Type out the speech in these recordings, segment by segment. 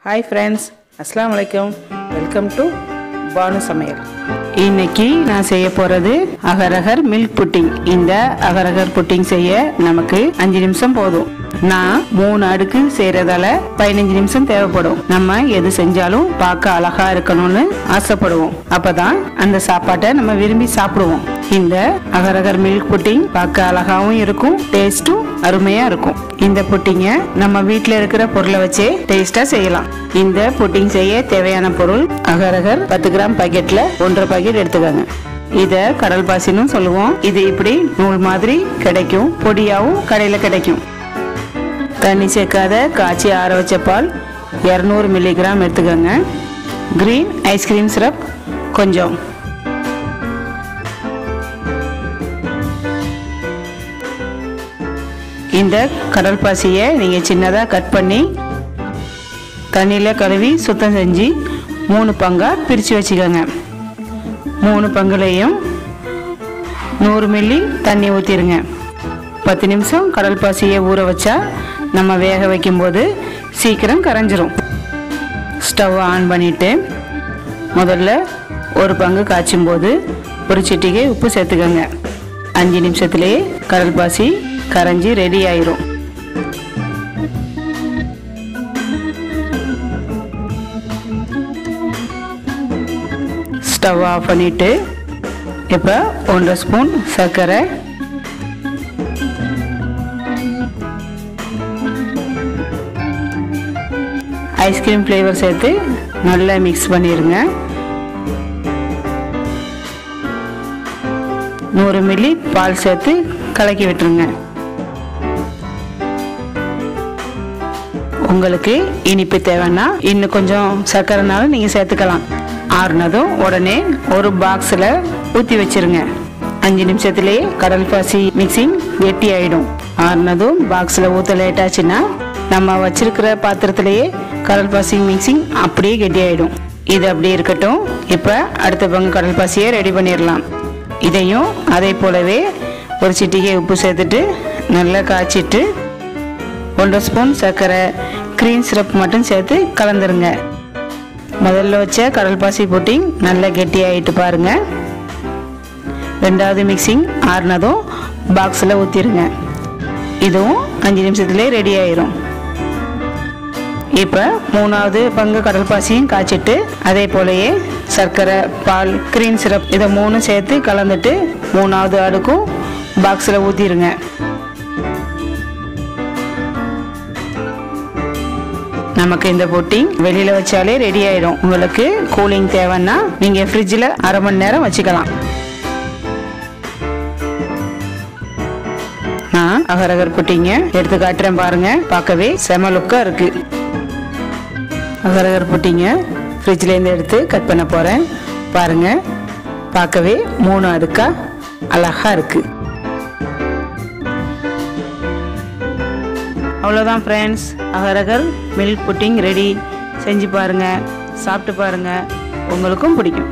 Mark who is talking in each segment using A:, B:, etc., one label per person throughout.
A: hi friends அஸ்ஸலாமு அலைக்கும் welcome to Banu சமையல் இன்னைக்கு நான் செய்ய போறது அகரகர் மில்க் புட்டிங் இந்த அகரகர் புட்டிங் செய்ய நமக்கு அஞ்சு நிமிஷம் போதும் நான் மூணு அடுக்கு செய்யறதால பதினஞ்சு நிமிஷம் தேவைப்படும் நம்ம எது செஞ்சாலும் பார்க்க அழகா இருக்கணும்னு ஆசைப்படுவோம் அப்பதான் அந்த சாப்பாட்டை நம்ம விரும்பி சாப்பிடுவோம் இந்த அகரகர் மில்க் புட்டிங் பார்க்க அழகாவும் இருக்கும் டேஸ்ட்டும் அருமையா இருக்கும் இந்த புட்டிங்க நம்ம வீட்ல இருக்கிற பொருளை வச்சே டேஸ்டா செய்யலாம் இந்த புட்டிங் செய்ய தேவையான பொருள் அகரகர் பத்து கிராம் பாக்கெட்ல ஒன்றரை பாக்கெட் எடுத்துக்கோங்க இத கடல் பாசின்னு சொல்லுவோம் இது இப்படி நூல் மாதிரி கிடைக்கும் பொடியாவும் கடையில கிடைக்கும் தண்ணி சேர்க்காத காய்ச்சி ஆற வச்ச பால் இரநூறு மில்லிகிராம் எடுத்துக்கோங்க கிரீன் ஐஸ்கிரீம் சிரப் கொஞ்சம் இந்த கடல் பாசியை நீங்கள் சின்னதாக கட் பண்ணி தண்ணியில் கழுவி சுத்தம் செஞ்சு மூணு பங்காக பிரித்து வச்சுக்கோங்க மூணு பங்குலையும் நூறு மில்லி தண்ணி ஊற்றிடுங்க பத்து நிமிஷம் கடல் பாசியை ஊற வச்சா நம்ம வேக வைக்கும்போது சீக்கிரம் கரைஞ்சிரும் ஸ்டவ் ஆன் பண்ணிவிட்டு முதல்ல ஒரு பங்கு காய்ச்சும் போது ஒரு சிட்டிகை உப்பு சேர்த்துக்கோங்க அஞ்சு நிமிஷத்துலேயே கடல் பாசி கரைஞ்சி ரெடி ஆயிரும் ஸ்டவ் ஆஃப் பண்ணிட்டு இப்போ ஒன்றரை ஸ்பூன் சர்க்கரை ஐஸ்கிரீம் ஃப்ளேவர் சேர்த்து நல்லா மிக்ஸ் பண்ணிடுங்க நூறு மில்லி பால் சேர்த்து கலக்கி விட்டுருங்க உங்களுக்கு இனிப்பு தேவைன்னா இன்னும் கொஞ்சம் சர்க்கரைனாலும் நீங்கள் சேர்த்துக்கலாம் ஆறுனதும் உடனே ஒரு பாக்ஸில் ஊற்றி வச்சிருங்க அஞ்சு நிமிஷத்துலேயே கடல் பாசி மிக்சிங் கெட்டி ஆகிடும் ஆறுனதும் பாக்ஸில் ஊற்ற லேட் ஆச்சுன்னா நம்ம வச்சிருக்கிற பாத்திரத்திலேயே கடல் பாசி மிக்சிங் அப்படியே கெட்டி ஆகிடும் இது அப்படியே இருக்கட்டும் இப்போ அடுத்த பங்கு கடல் பாசியை ரெடி பண்ணிடலாம் இதையும் அதே போலவே ஒரு சிட்டிகை உப்பு சேர்த்துட்டு நல்லா காய்ச்சிட்டு ஒன்றரை ஸ்பூன் சர்க்கரை க்ரீன் சிரப் மட்டும் சேர்த்து கலந்துருங்க முதல்ல வச்ச கடல் பாசி போட்டி நல்லா கெட்டி ஆகிட்டு பாருங்க ரெண்டாவது மிக்சிங் ஆறுனதும் பாக்ஸில் ஊற்றிடுங்க இதுவும் அஞ்சு நிமிஷத்துலேயே ரெடி ஆயிரும் இப்போ மூணாவது பங்கு கடல் பாசியும் காய்ச்சிட்டு அதே போலயே சர்க்கரை பால் க்ரீன் சிரப் இதை மூணு சேர்த்து கலந்துட்டு மூணாவது அடுக்கும் பாக்ஸில் ஊற்றிடுங்க நமக்கு இந்த பொட்டி வெளியில வச்சாலே ரெடி ஆயிடும் உங்களுக்கு கூலிங் தேவைன்னா நீங்க ஃப்ரிட்ஜில் அரை மணி நேரம் வச்சுக்கலாம் நான் அகரகர் புட்டிங்க எடுத்து காட்டுறேன் பாருங்க பார்க்கவே செம லுக்கா இருக்கு அகரகர் புட்டிங்க ஃப்ரிட்ஜ்லேருந்து எடுத்து கட் பண்ண போகிறேன் பாருங்க பார்க்கவே மூணு அடுக்கா அழகா இருக்கு அவ்வளோதான் friends agar agar milk pudding ready செஞ்சு பாருங்க சாப்பிட்டு பாருங்க உங்களுக்கும் பிடிக்கும்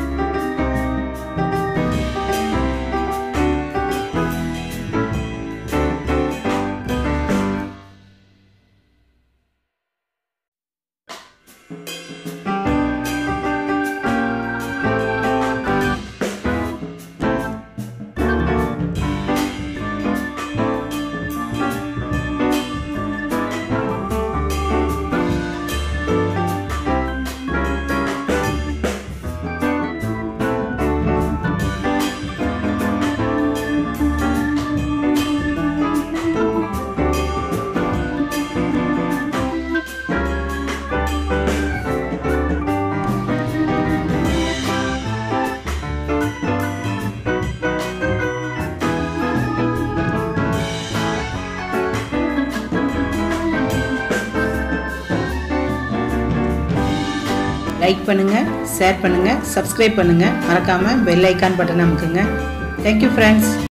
A: லைக் பண்ணுங்க ஷேர் பண்ணுங்க சப்ஸ்கிரைப் பண்ணுங்க மறக்காம பெல் ஐக்கான் பட்டன் அமுக்குங்க தேங்க்யூ ஃப்ரெண்ட்ஸ்